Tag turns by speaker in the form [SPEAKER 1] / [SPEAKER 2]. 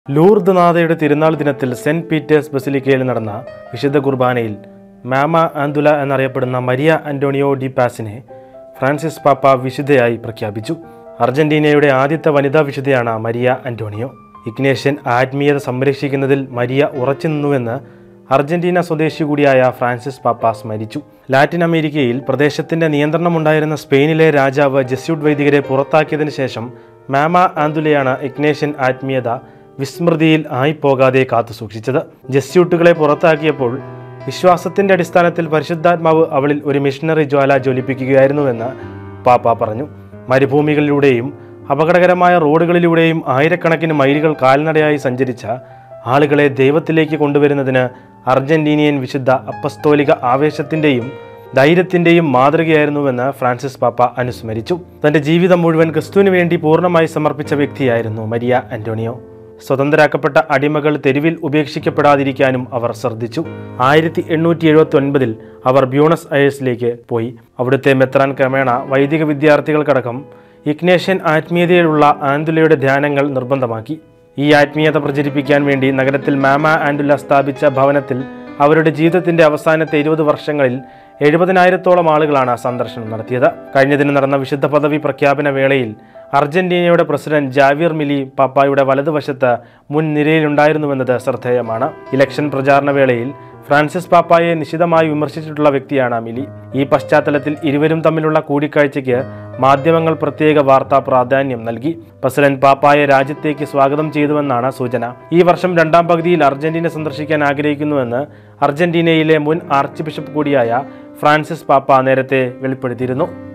[SPEAKER 1] Lourdes നാഥയുടെ തിരുനാൾ ദിനത്തിൽ saint Peter's ബസിലിക്കയിൽ നടന്ന വിശുദ്ധ കുർബാനയിൽ മാമ ആന്തുല എന്നറിയപ്പെടുന്ന മരിയ അന്റോണിയോ ഡി പാസിനെ ഫ്രാൻസിസ് പാപ്പ വിശുദ്ധയായി പ്രഖ്യാപിച്ചു അർജന്റീനയുടെ ആദ്യത്തെ വനിതാ വിശുദ്ധയാണ് മരിയ അന്റോണിയോ ഇഗ്നേഷ്യൻ ആത്മീയത സംരക്ഷിക്കുന്നതിൽ മരിയ ഉറച്ചു നിന്നുവെന്ന് അർജന്റീന സ്വദേശി കൂടിയായ ഫ്രാൻസിസ് പാപ്പ സ്മരിച്ചു ലാറ്റിൻ അമേരിക്കയിൽ പ്രദേശത്തിന്റെ നിയന്ത്രണമുണ്ടായിരുന്ന സ്പെയിനിലെ രാജാവ് ജസ്യൂട്ട് വൈദികരെ പുറത്താക്കിയതിനു ശേഷം മാമ ആന്തുലയാണ് ഇഗ്നേഷ്യൻ ആത്മീയത വിസ്മൃതിയിൽ ആയിപ്പോകാതെ കാത്തുസൂക്ഷിച്ചത് ജസ്യൂട്ടുകളെ പുറത്താക്കിയപ്പോൾ വിശ്വാസത്തിന്റെ അടിസ്ഥാനത്തിൽ പരിശുദ്ധാത്മാവ് അവളിൽ ഒരു മിഷണറി ജ്വാല ജ്വലിപ്പിക്കുകയായിരുന്നുവെന്ന് പാപ്പ പറഞ്ഞു മരുഭൂമികളിലൂടെയും അപകടകരമായ റോഡുകളിലൂടെയും ആയിരക്കണക്കിന് മൈലുകൾ കാൽനടയായി സഞ്ചരിച്ച ആളുകളെ ദൈവത്തിലേക്ക് കൊണ്ടുവരുന്നതിന് അർജന്റീനിയൻ വിശുദ്ധ അപ്പസ്തോലിക ആവേശത്തിന്റെയും ധൈര്യത്തിന്റെയും മാതൃകയായിരുന്നുവെന്ന് ഫ്രാൻസിസ് പാപ്പ അനുസ്മരിച്ചു തന്റെ ജീവിതം മുഴുവൻ ക്രിസ്തുവിന് വേണ്ടി പൂർണ്ണമായി സമർപ്പിച്ച വ്യക്തിയായിരുന്നു മരിയ അന്റോണിയോ സ്വതന്ത്രരാക്കപ്പെട്ട അടിമകൾ തെരുവിൽ ഉപേക്ഷിക്കപ്പെടാതിരിക്കാനും അവർ ശ്രദ്ധിച്ചു ആയിരത്തി എണ്ണൂറ്റി എഴുപത്തി ഒൻപതിൽ അവർ ബ്യൂണസ് അയേഴ്സിലേക്ക് പോയി അവിടുത്തെ മെത്രാൻ ക്രമേണ വൈദിക വിദ്യാർത്ഥികൾക്കടക്കം ഇഗ്നേഷ്യൻ ആത്മീയതയിലുള്ള ആന്തുലയുടെ ധ്യാനങ്ങൾ നിർബന്ധമാക്കി ഈ ആത്മീയത പ്രചരിപ്പിക്കാൻ വേണ്ടി നഗരത്തിൽ മാമ ആൻഡുല സ്ഥാപിച്ച ഭവനത്തിൽ അവരുടെ ജീവിതത്തിന്റെ അവസാനത്തെ ഇരുപത് വർഷങ്ങളിൽ എഴുപതിനായിരത്തോളം ആളുകളാണ് സന്ദർശനം നടത്തിയത് കഴിഞ്ഞ ദിനം നടന്ന വിശുദ്ധ പദവി പ്രഖ്യാപന വേളയിൽ അർജന്റീനയുടെ പ്രസിഡന്റ് ജാവിയർ മിലി പാപ്പായുടെ വലതുവശത്ത് മുൻ നിരയിലുണ്ടായിരുന്നുവെന്നത് ശ്രദ്ധേയമാണ് ഇലക്ഷൻ പ്രചാരണ വേളയിൽ ഫ്രാൻസിസ് പാപ്പായെ നിശിതമായി വിമർശിച്ചിട്ടുള്ള വ്യക്തിയാണ് മിലി ഈ പശ്ചാത്തലത്തിൽ ഇരുവരും തമ്മിലുള്ള കൂടിക്കാഴ്ചയ്ക്ക് മാധ്യമങ്ങൾ പ്രത്യേക വാർത്താ പ്രാധാന്യം നൽകി പ്രസിഡന്റ് പാപ്പായെ രാജ്യത്തേക്ക് സ്വാഗതം ചെയ്തുവെന്നാണ് സൂചന ഈ വർഷം രണ്ടാം പകുതിയിൽ അർജന്റീന സന്ദർശിക്കാൻ ആഗ്രഹിക്കുന്നുവെന്ന് അർജന്റീനയിലെ മുൻ ആർച്ച് ബിഷപ്പ് കൂടിയായ ഫ്രാൻസിസ് പാപ്പ നേരത്തെ വെളിപ്പെടുത്തിയിരുന്നു